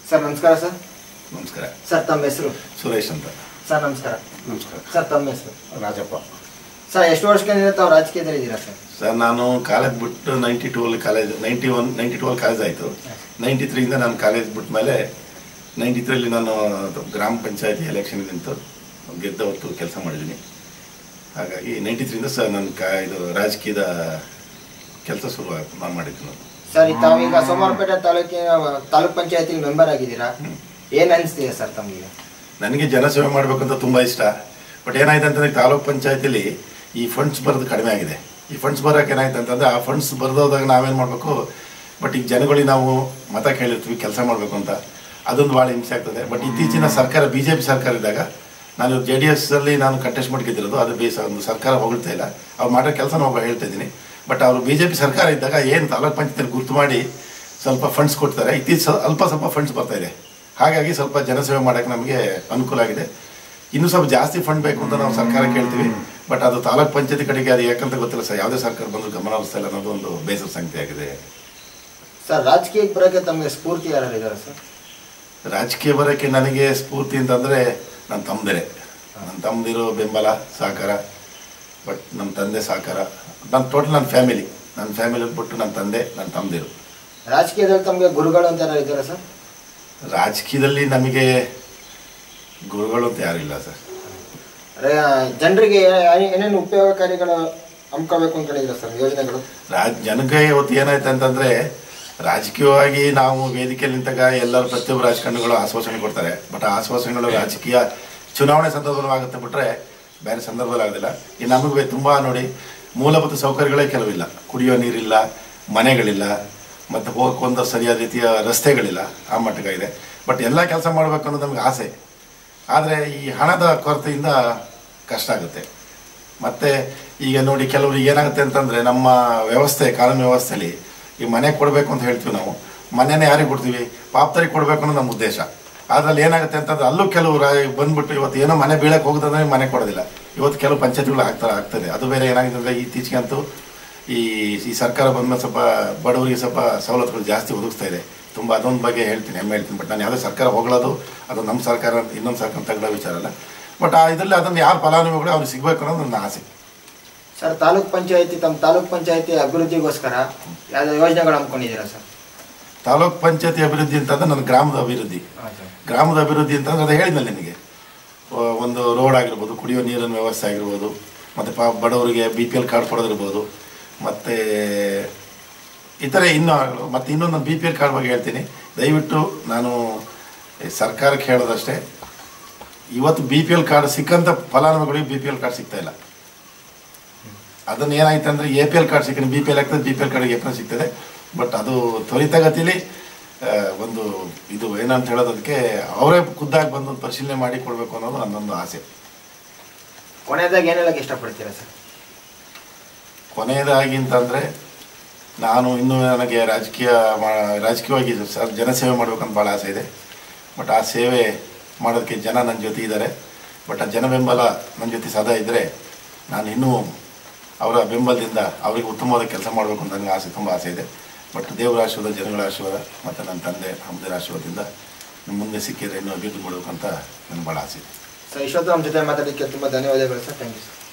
sir ನಮಸ್ಕಾರ sir ನಮಸ್ಕಾರ sir ತಮ್ಮ ಹೆಸರು ಸುರೇಶ್ ಅಂತ ಸರ್ ನಮಸ್ಕಾರ ನಮಸ್ಕಾರ ಸರ್ ತಮ್ಮ ಹೆಸರು ರಾಜಪ್ಪ ಸರ್ ಎಷ್ಟು ವರ್ಷಗಳಿಂದ ತಾವು ರಾಜಕೀಯದಲ್ಲಿ ಇದ್ದೀರಾ ಸರ್ ಸರ್ ನಾನು ಕಾಲೇಜ್ ಬಿಟ್ಟು ನೈಂಟಿ ಟೂ ಅಲ್ಲಿ college ninety one ninety two ಅಲ್ಲಿ ಕಾಲೇಜ್ ಆಯಿತು ನೈಂಟಿ ತ್ರೀಯಿಂದ ನಾನು ಕಾಲೇಜ್ ಬಿಟ್ಟ ಮೇಲೆ ನೈಂಟಿ ತ್ರೀಲಿ ನಾನು ಗ್ರಾಮ ಪಂಚಾಯತಿ ಎಲೆಕ್ಷನ್ ನಿಂತು ಗೆದ್ದ ಹೊತ್ತು ಕೆಲಸ ಮಾಡಿದ್ದೀನಿ ಹಾಗಾಗಿ ನೈಂಟಿ ತ್ರೀಯಿಂದ ಸರ್ ನನ್ನ ಕಾ ಇದು ರಾಜಕೀಯದ ಕೆಲಸ ಶುರು ನಾನು ಮಾಡಿದ್ದು ನಾನು ಸರ್ ಈಗ ತಾವೀಗ ಸೋಮವಾರಪೇಟೆ ತಾಲೂಕಿನ ತಾಲೂಕ್ ಪಂಚಾಯತಿ ಮೆಂಬರ್ ಆಗಿದ್ದೀರಾ ಏನ್ ಅನಿಸ್ತಿದೆ ಸರ್ ತಮಗೆ ನನಗೆ ಜನಸೇವೆ ಮಾಡಬೇಕಂತ ತುಂಬ ಇಷ್ಟ ಬಟ್ ಏನಾಯ್ತು ಅಂತಂದ್ರೆ ತಾಲೂಕ್ ಪಂಚಾಯತಿಲಿ ಈ ಫಂಡ್ಸ್ ಬರೋದು ಕಡಿಮೆ ಆಗಿದೆ ಈ ಫಂಡ್ಸ್ ಬರೋಕೆ ಏನಾಯ್ತು ಅಂತಂದ್ರೆ ಆ ಫಂಡ್ಸ್ ಬರ್ದೋದಾಗ ನಾವೇನು ಮಾಡಬೇಕು ಬಟ್ ಈಗ ಜನಗಳಿಗೆ ನಾವು ಮತ ಕೇಳಿರ್ತೀವಿ ಕೆಲಸ ಮಾಡಬೇಕು ಅಂತ ಅದೊಂದು ಭಾಳ ಹಿಂಸೆ ಆಗ್ತದೆ ಬಟ್ ಇತ್ತೀಚಿನ ಸರ್ಕಾರ ಬಿ ಜೆ ಪಿ ಸರ್ಕಾರ ಇದ್ದಾಗ ನಾನು ಜೆ ಡಿ ಎಸ್ ಅಲ್ಲಿ ನಾನು ಕಂಟೆಸ್ಟ್ ಮಾಡ್ಕಿದ್ದಿರೋದು ಅದು ಬೇಸ ಒಂದು ಸರ್ಕಾರ ಹೊಗಳ್ತಾ ಇಲ್ಲ ಅವ್ರು ಮಾಡೋ ಕೆಲಸ ನಾವು ಹೇಳ್ತಾ ಇದ್ದೀನಿ ಬಟ್ ಅವರು ಬಿ ಜೆ ಪಿ ಸರ್ಕಾರ ಇದ್ದಾಗ ಏನು ತಾಲೂಕ್ ಪಂಚಾಯತ್ ಗುರ್ತು ಮಾಡಿ ಸ್ವಲ್ಪ ಫಂಡ್ಸ್ ಕೊಡ್ತಾರೆ ಇತ್ತೀಚೆ ಅಲ್ಪ ಸ್ವಲ್ಪ ಫಂಡ್ಸ್ ಬರ್ತಾ ಇದೆ ಹಾಗಾಗಿ ಸ್ವಲ್ಪ ಜನಸೇವೆ ಮಾಡೋಕ್ಕೆ ನಮಗೆ ಅನುಕೂಲ ಆಗಿದೆ ಇನ್ನೂ ಸ್ವಲ್ಪ ಜಾಸ್ತಿ ಫಂಡ್ ಬೇಕು ಅಂತ ನಾವು ಸರ್ಕಾರ ಕೇಳ್ತೀವಿ ಬಟ್ ಅದು ತಾಲೂಕ್ ಪಂಚಾಯತಿ ಕಡೆಗೆ ಅದು ಯಾಕಂತ ಗೊತ್ತಿಲ್ಲ ಸರ್ ಯಾವುದೇ ಸರ್ಕಾರ ಬಂದು ಗಮನ ಹರಿಸ್ತಾ ಇಲ್ಲ ಅನ್ನೋದು ಒಂದು ಬೇಸರ ಸಂಗತಿ ಆಗಿದೆ ಸರ್ ರಾಜಕೀಯಕ್ಕೆ ಬರೋಕೆ ತಮಗೆ ಸ್ಫೂರ್ತಿ ಯಾರು ಇದ್ದಾರೆ ಸರ್ ರಾಜಕೀಯ ಬರೋಕ್ಕೆ ನನಗೆ ಸ್ಫೂರ್ತಿ ಅಂತಂದರೆ ನನ್ನ ತಮ್ಮದಿರೇ ನನ್ನ ತಮ್ಮದಿರೋ ಬೆಂಬಲ ಸಹಕಾರ ಬಟ್ ನಮ್ಮ ತಂದೆ ಸಹಕಾರ ನನ್ನ ಟೋಟಲ್ ನನ್ನ ಫ್ಯಾಮಿಲಿ ನನ್ನ ಫ್ಯಾಮಿಲಿ ಬಿಟ್ಟು ನನ್ನ ತಂದೆ ನನ್ನ ತಮ್ಮದಿರು ರಾಜಕೀಯದಲ್ಲಿ ತಮಗೆ ಗುರುಗಳು ಅಂತ ಯಾರು ಇದ್ದಾರೆ ಸರ್ ರಾಜಕೀಯದಲ್ಲಿ ನಮಗೆ ಗುರುಗಳು ಅಂತ ಯಾರಿಲ್ಲ ಸರ್ ಜನರಿಗೆ ಏನೇನು ಉಪಯೋಗಕಾರಿಗಳು ಹಮ್ಕೋಬೇಕು ಅನ್ಕೊಂಡಿದ್ದೀರಾ ಸರ್ ಯೋಜನೆಗಳು ರಾಜ್ ಜನಕ್ಕೆ ಇವತ್ತು ಏನಾಯ್ತು ಅಂತಂದ್ರೆ ರಾಜಕೀಯವಾಗಿ ನಾವು ವೇದಿಕೆಯಲ್ಲಿ ನಿಂತಾಗ ಎಲ್ಲರೂ ಪ್ರತಿಯೊಬ್ಬರು ರಾಜಕಾರಣಿಗಳು ಆಶ್ವಾಸನೆ ಕೊಡ್ತಾರೆ ಬಟ್ ಆ ಆಶ್ವಾಸನೆಗಳು ರಾಜಕೀಯ ಚುನಾವಣೆ ಸಂದರ್ಭದಲ್ಲಿ ಆಗುತ್ತೆ ಬಿಟ್ರೆ ಬೇರೆ ಸಂದರ್ಭದಲ್ಲಿ ಆಗೋದಿಲ್ಲ ಈ ನಮಗೆ ತುಂಬ ನೋಡಿ ಮೂಲಭೂತ ಸೌಕರ್ಯಗಳೇ ಕೆಲವಿಲ್ಲ ಕುಡಿಯೋ ನೀರಿಲ್ಲ ಮನೆಗಳಿಲ್ಲ ಮತ್ತು ಹೋಗಕ್ಕೆ ಒಂದು ಸರಿಯಾದ ರೀತಿಯ ರಸ್ತೆಗಳಿಲ್ಲ ಆ ಮಟ್ಟಕ್ಕಾಗಿದೆ ಬಟ್ ಎಲ್ಲ ಕೆಲಸ ಮಾಡಬೇಕು ಅನ್ನೋದು ನಮಗೆ ಆಸೆ ಆದರೆ ಈ ಹಣದ ಕೊರತೆಯಿಂದ ಕಷ್ಟ ಆಗುತ್ತೆ ಮತ್ತೆ ಈಗ ನೋಡಿ ಕೆಲವರಿಗೆ ಏನಾಗುತ್ತೆ ಅಂತಂದ್ರೆ ನಮ್ಮ ವ್ಯವಸ್ಥೆ ಕಾನೂನು ವ್ಯವಸ್ಥೆಯಲ್ಲಿ ಈ ಮನೆ ಕೊಡಬೇಕು ಅಂತ ಹೇಳ್ತೀವಿ ನಾವು ಮನೆನೇ ಯಾರಿಗೆ ಕೊಡ್ತೀವಿ ಪಾಪ್ತರಿಗೆ ಕೊಡಬೇಕು ಅನ್ನೋದು ನಮ್ಮ ಉದ್ದೇಶ ಅದ್ರಲ್ಲಿ ಏನಾಗುತ್ತೆ ಅಂತಂದ್ರೆ ಅಲ್ಲೂ ಕೆಲವು ರಾ- ಬಂದ್ಬಿಟ್ಟು ಇವತ್ತು ಏನೋ ಮನೆ ಬೀಳಕ್ಕೆ ಹೋಗುದಂದ್ರೆ ಮನೆ ಕೊಡೋದಿಲ್ಲ ಇವತ್ತು ಕೆಲವು ಪಂಚಾಯತಿಗಳು ಆಗ್ತಾ ಆಗ್ತದೆ ಅದು ಬೇರೆ ಏನಾಗಿದೆ ಅಂದರೆ ಇತ್ತೀಚೆಗೆ ಅಂತೂ ಈ ಈ ಸರ್ಕಾರ ಬಂದ್ಮೇಲೆ ಸ್ವಲ್ಪ ಬಡವರಿಗೆ ಸ್ವಲ್ಪ ಸವಲತ್ತುಗಳು ಜಾಸ್ತಿ ಒದಗಿಸ್ತಾ ಇದೆ ತುಂಬ ಅದೊಂದು ಬಗ್ಗೆ ಹೇಳ್ತೀನಿ ಹೆಮ್ಮೆ ಹೇಳ್ತೀನಿ ಬಟ್ ನಾನು ಯಾವುದೇ ಸರ್ಕಾರ ಹೊಗಳೋದು ಅದು ನಮ್ಮ ಸರ್ಕಾರ ಅಂತ ಇನ್ನೊಂದು ಸರ್ಕಾರ ತಗೊಳ್ಳೋ ವಿಚಾರ ಅಲ್ಲ ಬಟ್ ಆ ಇದರಲ್ಲಿ ಅದನ್ನು ಯಾರು ಫಲಾನುಭವಿಗಳು ಅವ್ರಿಗೆ ಸಿಗಬೇಕು ಅನ್ನೋದು ನನ್ನ ಆಸೆ ಸರ್ ತಾಲೂಕ್ ಪಂಚಾಯತಿ ತಮ್ಮ ತಾಲೂಕ್ ಪಂಚಾಯತಿ ಅಭಿವೃದ್ಧಿಗೋಸ್ಕರ ಯಾವ್ದು ಯೋಜನೆಗಳು ಹಮ್ಮಿಕೊಂಡಿದ್ದೀರಾ ಸರ್ ತಾಲೂಕ್ ಪಂಚಾಯತಿ ಅಭಿವೃದ್ಧಿ ಅಂತಂದ್ರೆ ನನ್ನ ಗ್ರಾಮದ ಅಭಿವೃದ್ಧಿ ಹಾಂ ಸರ್ ಗ್ರಾಮದ ಅಭಿವೃದ್ಧಿ ಅಂತಂದ್ರೆ ಅದು ಹೇಳಿದ್ನಲ್ಲ ನಿನಗೆ ಒ- ಒಂದು ರೋಡ್ ಆಗಿರ್ಬೋದು ಕುಡಿಯೋ ನೀರಿನ ವ್ಯವಸ್ಥೆ ಆಗಿರ್ಬೋದು ಮತ್ತು ಪಾ ಬಡವರಿಗೆ ಬಿ ಪಿ ಎಲ್ ಕಾರ್ಡ್ ಕೊಡೋದಿರ್ಬೋದು ಮತ್ತು ಇತರೆ ಇನ್ನೂ ಮತ್ತು ಇನ್ನೊಂದು ಬಿ ಪಿ ಎಲ್ ಕಾರ್ಡ್ ಬಗ್ಗೆ ಹೇಳ್ತೀನಿ ದಯವಿಟ್ಟು ನಾನು ಈ ಸರ್ಕಾರಕ್ಕೆ ಹೇಳೋದಷ್ಟೇ ಇವತ್ತು ಬಿ ಪಿ ಎಲ್ ಕಾರ್ಡ್ ಸಿಕ್ಕಂಥ ಫಲಾನುಭವಿಗಳಿಗೆ ಬಿ ಪಿ ಎಲ್ ಕಾರ್ಡ್ ಸಿಗ್ತಾ ಇಲ್ಲ ಅದನ್ನ ಏನಾಯ್ತು ಅಂದರೆ ಎ ಪಿ ಎಲ್ ಕಾರ್ಡ್ ಸಿಕ್ಕರೆ ಬಿ ಪಿ ಎಲ್ ಆಗ್ತದೆ ಬಿ ಪಿ ಎಲ್ ಕಾರ್ಡಿಗೆ ಎ ಪಿ ಎಲ್ ಸಿಗ್ತದೆ ಬಟ್ ಅದು ತ್ವರಿತಗತಿಲಿ ಆ, ಒಂದು ಇದು ಏನಂತ ಹೇಳೋದಕ್ಕೆ ಅವರೇ ಖುದ್ದಾಗಿ ಬಂದು ಒಂದು ಪರಿಶೀಲನೆ ಮಾಡಿ ಕೊಡಬೇಕು ಅನ್ನೋದು ನನ್ನೊಂದು ಆಸೆ ಕೊನೆಯದಾಗಿ ಏನು ಹೇಳಕ್ಕೆ ಇಷ್ಟಪಡ್ತೀರಾ ಸರ್ ಕೊನೆಯದಾಗಿ ಅಂತಂದರೆ ನಾನು ಇನ್ನೂ ನನಗೆ ರಾಜಕೀಯ ಮಾ- ರಾಜಕೀಯವಾಗಿ ಸ- ಜನಸೇವೆ ಮಾಡ್ಬೇಕಂತ ಭಾಳ ಆಸೆ ಇದೆ ಬಟ್ ಆ ಸೇವೆ ಮಾಡೋದಕ್ಕೆ ಜನ ನನ್ನ ಜೊತೆ ಇದ್ದಾರೆ ಬಟ್ ಆ ಜನ ಬೆಂಬಲ ನನ್ನ ಜೊತೆ ಸದಾ ಇದ್ದರೆ ನಾನು ಇನ್ನೂ ಅವರ ಬೆಂಬಲದಿಂದ ಅವರಿಗೆ ಉತ್ತಮವಾದ ಕೆಲಸ ಮಾಡಬೇಕು ಅಂತ ನನಗೆ ಆಸೆ ತುಂಬ ಆಸೆ ಇದೆ ಬಟ್ ದೇವರ ಆಶೀರ್ವಾದ ಜನಗಳ ಆಶೀರ್ವಾದ ಮತ್ತು ನನ್ನ ತಂದೆ ಅಮ್ಮದಿರ ಆಶೀರ್ವಾದದಿಂದ ಮುಂದೆ ಸಿಕ್ಕಿದ್ರೆ ಇನ್ನೂ ಅಭಿವೃದ್ಧಿ ಮಾಡಬೇಕು ಅಂತ ನನಗೆ ಭಾಳ ಆಸೆ ಇದೆ ಸರ್ ಇಷ್ಟೊತ್ತು ನಮ್ಮ ಜೊತೆ ಮಾತಾಡೋದಕ್ಕೆ ತುಂಬ ಧನ್ಯವಾದಗಳು ಸರ್ ಥ್ಯಾಂಕ್ ಯು ಸರ್